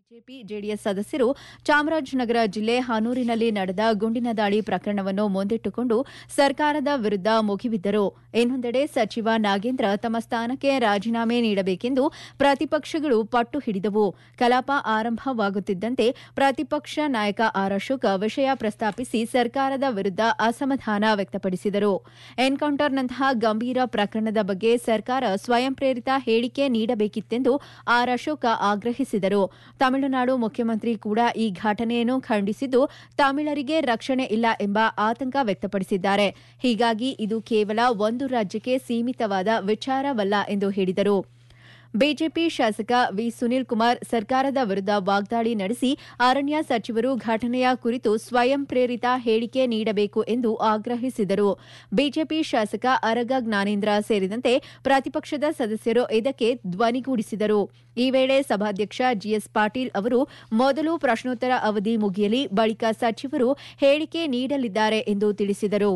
BJP JDS ಸದಸ್ಯರು ಚಾಮರಾಜನಗರ ಜಿಲ್ಲೆ ಹನೂರಿನಲ್ಲಿ ನಡೆದ ಗುಂಡಿನ ದಾಳಿ ಪ್ರಕರಣವನ್ನು ಮುಂದಿಟ್ಟುಕೊಂಡು ಸರ್ಕಾರದ ವಿರುದ್ಧ ಮುಗಿಬಿದ್ದರು ಇನ್ನೊಂದೆಡೆ ಸಚಿವ ನಾಗೇಂದ್ರ ತಮ್ಮ ಸ್ಥಾನಕ್ಕೆ ರಾಜೀನಾಮೆ ನೀಡಬೇಕೆಂದು ಪ್ರತಿಪಕ್ಷಗಳು ಪಟ್ಟು ಹಿಡಿದವು ಕಲಾಪ ಆರಂಭವಾಗುತ್ತಿದ್ದಂತೆ ಪ್ರತಿಪಕ್ಷ ನಾಯಕ ಆರ್ ಅಶೋಕ್ ವಿಷಯ ಪ್ರಸ್ತಾಪಿಸಿ ಸರ್ಕಾರದ ವಿರುದ್ಧ ಅಸಮಾಧಾನ ವ್ಯಕ್ತಪಡಿಸಿದರು ಎನ್ಕೌಂಟರ್ನಂತಹ ಗಂಭೀರ ಪ್ರಕರಣದ ಬಗ್ಗೆ ಸರ್ಕಾರ ಸ್ವಯಂ ಪ್ರೇರಿತ ಹೇಳಿಕೆ ನೀಡಬೇಕಿತ್ತೆಂದು ಆರ್ ಅಶೋಕ ಆಗ್ರಹಿಸಿದರು ತಮಿಳುನಾಡು ಮುಖ್ಯಮಂತ್ರಿ ಕೂಡ ಈ ಘಟನೆಯನ್ನು ಖಂಡಿಸಿದ್ದು ತಮಿಳರಿಗೆ ರಕ್ಷಣೆ ಇಲ್ಲ ಎಂಬ ಆತಂಕ ವ್ಯಕ್ತಪಡಿಸಿದ್ದಾರೆ ಹೀಗಾಗಿ ಇದು ಕೇವಲ ಒಂದು ರಾಜ್ಯಕ್ಕೆ ಸೀಮಿತವಾದ ವಿಚಾರವಲ್ಲ ಎಂದು ಹೇಳಿದರು ಬಿಜೆಪಿ ಶಾಸಕ ವಿ ಸುನೀಲ್ ಕುಮಾರ್ ಸರ್ಕಾರದ ವಿರುದ್ಧ ವಾಗ್ದಾಳಿ ನಡೆಸಿ ಅರಣ್ಯ ಸಚಿವರು ಘಟನೆಯ ಕುರಿತು ಸ್ವಯಂ ಪ್ರೇರಿತ ಹೇಳಿಕೆ ನೀಡಬೇಕು ಎಂದು ಆಗ್ರಹಿಸಿದರು ಬಿಜೆಪಿ ಶಾಸಕ ಅರಗ ಜ್ಞಾನೇಂದ್ರ ಸೇರಿದಂತೆ ಪ್ರತಿಪಕ್ಷದ ಸದಸ್ಯರು ಇದಕ್ಕೆ ಧ್ವನಿಗೂಡಿಸಿದರು ಈ ವೇಳೆ ಸಭಾಧ್ಯಕ್ಷ ಜಿಎಸ್ ಪಾಟೀಲ್ ಅವರು ಮೊದಲು ಪ್ರಶ್ನೋತ್ತರ ಅವಧಿ ಮುಗಿಯಲಿ ಬಳಿಕ ಸಚಿವರು ಹೇಳಿಕೆ ನೀಡಲಿದ್ದಾರೆ ಎಂದು ತಿಳಿಸಿದರು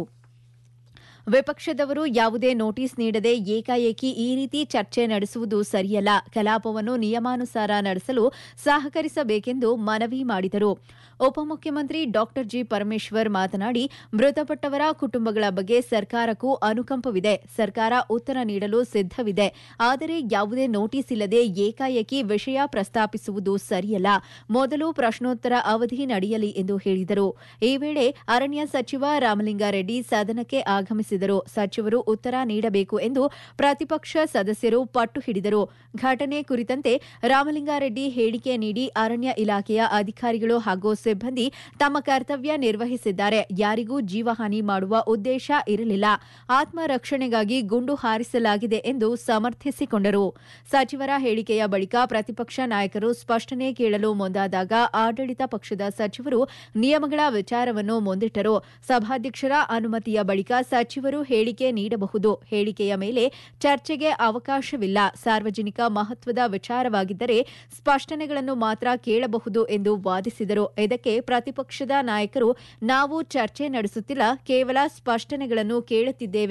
ವಿಪಕ್ಷದವರು ಯಾವುದೇ ನೋಟಿಸ್ ನೀಡದೆ ಏಕಾಏಕಿ ಈ ರೀತಿ ಚರ್ಚೆ ನಡೆಸುವುದು ಸರಿಯಲ್ಲ ಕಲಾಪವನ್ನು ನಿಯಮಾನುಸಾರ ನಡೆಸಲು ಸಹಕರಿಸಬೇಕೆಂದು ಮನವಿ ಮಾಡಿದರು ಉಪಮುಖ್ಯಮಂತ್ರಿ ಡಾ ಜಿ ಪರಮೇಶ್ವರ್ ಮಾತನಾಡಿ ಮೃತಪಟ್ಟವರ ಕುಟುಂಬಗಳ ಬಗ್ಗೆ ಸರ್ಕಾರಕ್ಕೂ ಅನುಕಂಪವಿದೆ ಸರ್ಕಾರ ಉತ್ತರ ನೀಡಲು ಸಿದ್ದವಿದೆ ಆದರೆ ಯಾವುದೇ ನೋಟಿಸ್ ಇಲ್ಲದೆ ಏಕಾಏಕಿ ವಿಷಯ ಪ್ರಸ್ತಾಪಿಸುವುದು ಸರಿಯಲ್ಲ ಮೊದಲು ಪ್ರಶ್ನೋತ್ತರ ಅವಧಿ ನಡೆಯಲಿ ಎಂದು ಹೇಳಿದರು ಈ ವೇಳೆ ಅರಣ್ಯ ಸಚಿವ ರಾಮಲಿಂಗಾರೆಡ್ಡಿ ಸದನಕ್ಕೆ ಆಗಮಿಸಿದರು ಸಚಿವರು ಉತ್ತರ ನೀಡಬೇಕು ಎಂದು ಪ್ರತಿಪಕ್ಷ ಸದಸ್ಯರು ಪಟ್ಟು ಹಿಡಿದರು ಘಟನೆ ಕುರಿತಂತೆ ರಾಮಲಿಂಗಾರೆಡ್ಡಿ ಹೇಳಿಕೆ ನೀಡಿ ಅರಣ್ಯ ಇಲಾಖೆಯ ಅಧಿಕಾರಿಗಳು ಹಾಗೂ ಸಿಬ್ಬಂದಿ ತಮ್ಮ ಕರ್ತವ್ಯ ನಿರ್ವಹಿಸಿದ್ದಾರೆ ಯಾರಿಗೂ ಜೀವಹಾನಿ ಮಾಡುವ ಉದ್ದೇಶ ಇರಲಿಲ್ಲ ಆತ್ಮರಕ್ಷಣೆಗಾಗಿ ಗುಂಡು ಹಾರಿಸಲಾಗಿದೆ ಎಂದು ಸಮರ್ಥಿಸಿಕೊಂಡರು ಸಚಿವರ ಹೇಳಿಕೆಯ ಬಳಿಕ ಪ್ರತಿಪಕ್ಷ ನಾಯಕರು ಸ್ಪಷ್ಟನೆ ಕೇಳಲು ಮುಂದಾದಾಗ ಆಡಳಿತ ಪಕ್ಷದ ಸಚಿವರು ನಿಯಮಗಳ ವಿಚಾರವನ್ನು ಮುಂದಿಟ್ಟರು ಸಭಾಧ್ಯಕ್ಷರ ಅನುಮತಿಯ ಬಳಿಕ ಸಚಿವರು ಹೇಳಿಕೆ ನೀಡಬಹುದು ಹೇಳಿಕೆಯ ಮೇಲೆ ಚರ್ಚೆಗೆ ಅವಕಾಶವಿಲ್ಲ ಸಾರ್ವಜನಿಕ ಮಹತ್ವದ ವಿಚಾರವಾಗಿದ್ದರೆ ಸ್ಪಷ್ಟನೆಗಳನ್ನು ಮಾತ್ರ ಕೇಳಬಹುದು ಎಂದು ವಾದಿಸಿದರು ಇದಕ್ಕೆ ಪ್ರತಿಪಕ್ಷದ ನಾಯಕರು ನಾವು ಚರ್ಚೆ ನಡೆಸುತ್ತಿಲ್ಲ ಕೇವಲ ಸ್ಪಷ್ಟನೆಗಳನ್ನು ಕೇಳುತ್ತಿದ್ದೇವೆ